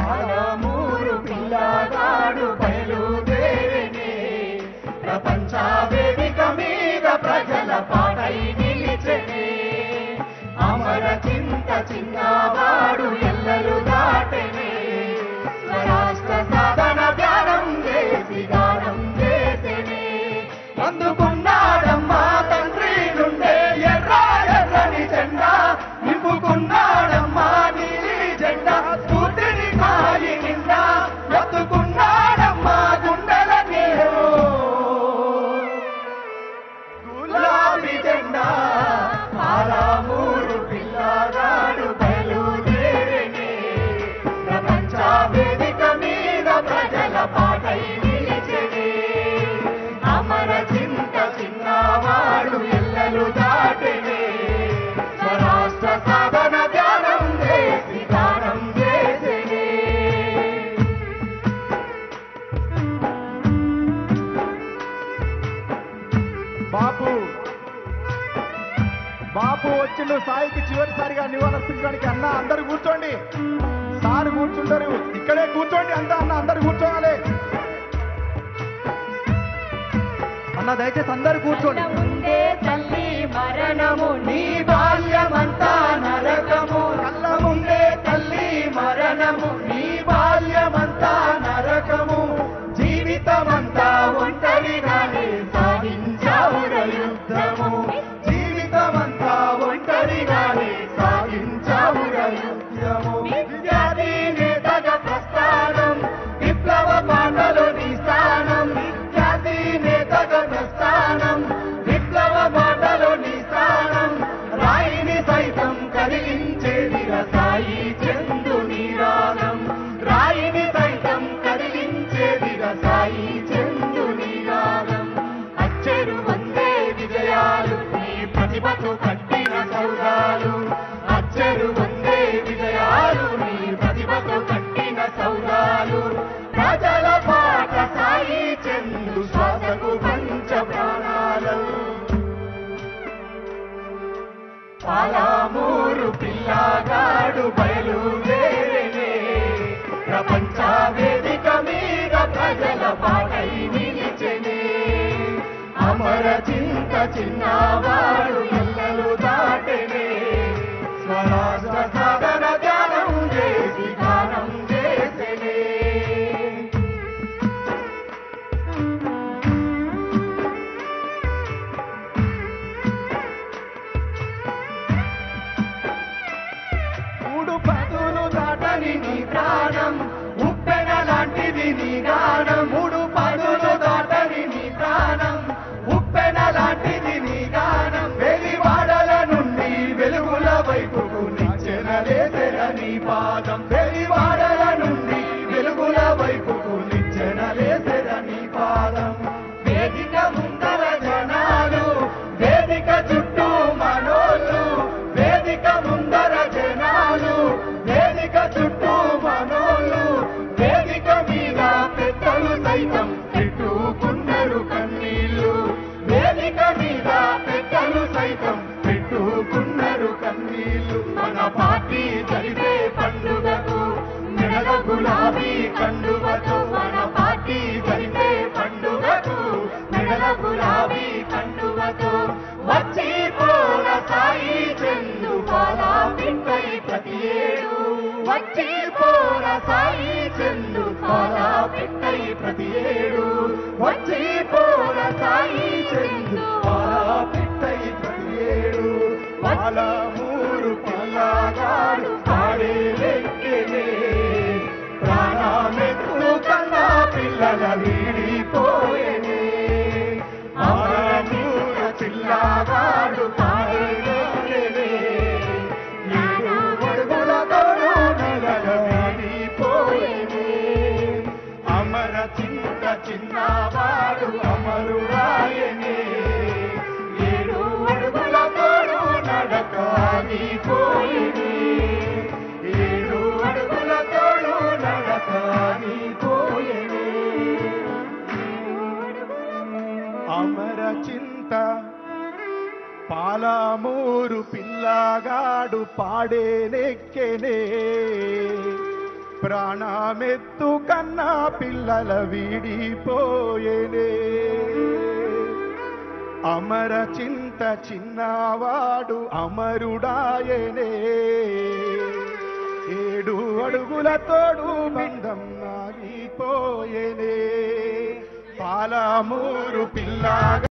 పాలమూరు పిల్లగాడు బయలుదేరినే ప్రపంచ వేదిక మీద ప్రజల పాటై నిలిచెనే అమర చింత చిన్నవాడు ఎల్లలు దాటెనే స్వరాష్ట్ర సాధన ధ్యానం చేసి గానం చేసెనే అందుకున్నాడమ్మా తండ్రి నుండే ఎర్ర ఎర్రని జెండా నింపుకున్నాడమ్మా నీలి జెండా స్ఫూర్తిని కాయి నిండా ఎత్తుకున్నాడమ్మా గుండెల నీరు గులాబీ జెండా పాలమూరు పిల్లగాడు బయలుదేరినే ప్రపంచ వేదిక మీద ప్రజల పాటై నిలిచెనే అమర చింత చిన్నవాడు ఎల్లలు దాటెనే స్వరాష్ట్ర సాధన ధ్యానం చేసి గానం చేసెనే బాపు బాపు వచ్చిండు సాయికి చివరిసారిగా నివాళులర్పించడానికి అన్న అందరు కూర్చోండి సార్ కూర్చుంటారు ఇక్కడే కూర్చోండి అంత అన్న అందరు కూర్చోవాలి అన్న దయచేసి అందరు కూర్చోండి ముందే తల్లి మరణము నీ బాల్యమంతా నరకము కళ్ళ ముందే తల్లి మరణము నీ బాల్యమంతా నరకము జీవితమంతా ఒంటరిగానే సాగించావుర యుద్ధము జీవితమంతా ఒంటరిగానే సాగించావుర యుద్ధము విద్యార్థి నేతగా ప్రస్థానం విప్లవ పాటలు నీ స్థానం విద్యార్థి నేతగా ప్రస్థానం విప్లవ పాటలు నీ స్థానం రాయిని సైతం కదిలించేదిర సాయి చందు నిరాగం రాయిని సైతం కదిలించేదిర సాయి చందు నిరాగం అచ్చెరు వందే విజయాలు నీ ప్రతిభకు కట్టిన సౌదాలు అచ్చెరు వందే విజయాలు నీ ప్రతిభకు కట్టిన సౌదాలు ప్రజల పాట సాయి చందు శ్వాసకు పంచ ప్రాణాలు పాలమూరు పిల్లగాడు బయలుదేరినే ప్రపంచ వేదిక మీద ప్రజల పాటై నిలిచెనే అమర చింత చిన్నవాడు ఎల్లలు దాటెనే స్వరాష్ట్ర సాధన ధ్యానం చేసి గానం చేసెనే మూడు పదులు దాటని నీ ప్రాణం ఉప్పెన లాంటిది నీ గానం మూడు పదులు దాటని నీ ప్రాణం ఉప్పెన లాంటిది నీ గానం వెలివాడల నుండి వెలుగుల వైపుకు నిచ్చెనలేసెన నీ పాదం వెలివాడల నుండి వెలుగుల వైపుకు నిచ్చెనలేసెన నీ పాదం వేదిక ముందర జనాలు వేదిక చుట్టూ మనోళ్ళు వేదిక ముందర జనాలు వేదిక చుట్టూ మనోళ్ళు వేదిక మీద పెద్దలు సైతం పెట్టుకున్నారు కన్నీళ్ళు వేదిక మీద పెద్దలు సైతం పెట్టుకున్నారు కన్నీళ్ళు మన పార్టీ జరిపే పండుగకు మెడల గులాబీ కండువతో మన పార్టీ జరిపే పండుగకు మెడల గులాబీ కండువతో వచ్చి పోర సాయి చందు పాలా పిట్టై ప్రతి ఏడు వచ్చి పోర సాయి చందు పాలా పిట్టై ప్రతి ఏడు వచ్చి పోర సాయి చందు పాలా పిట్టై ప్రతి ఏడు పాలమూరు పిల్లగాడు పాడే లెక్కనే ప్రాణమెత్తు కన్నా పిల్లల వీడిపోయేనే అమరమూర పిల్లగాడు పాడే లెక్కనే ఏడు అడుగులతోనూ నెలల వీడిపోయేనే అమర చింత చిన్నవాడు అమరురాయనే ఏడు అడుగులతోనూ నడకాగిపోయేనే ఏడు అడుగులతోనూ నడకాగిపోయేనే అమర చింత పాలమూరు పిల్లగాడు పాడే నెక్కెనే ప్రాణమెత్తు కన్నా పిల్లల వీడిపోయేనే అమర చింత చిన్నవాడు అమరుడాయనే ఏడు అడుగుల తోడు బంధం ఆగిపోయేనే పాలమూరు పిల్లగా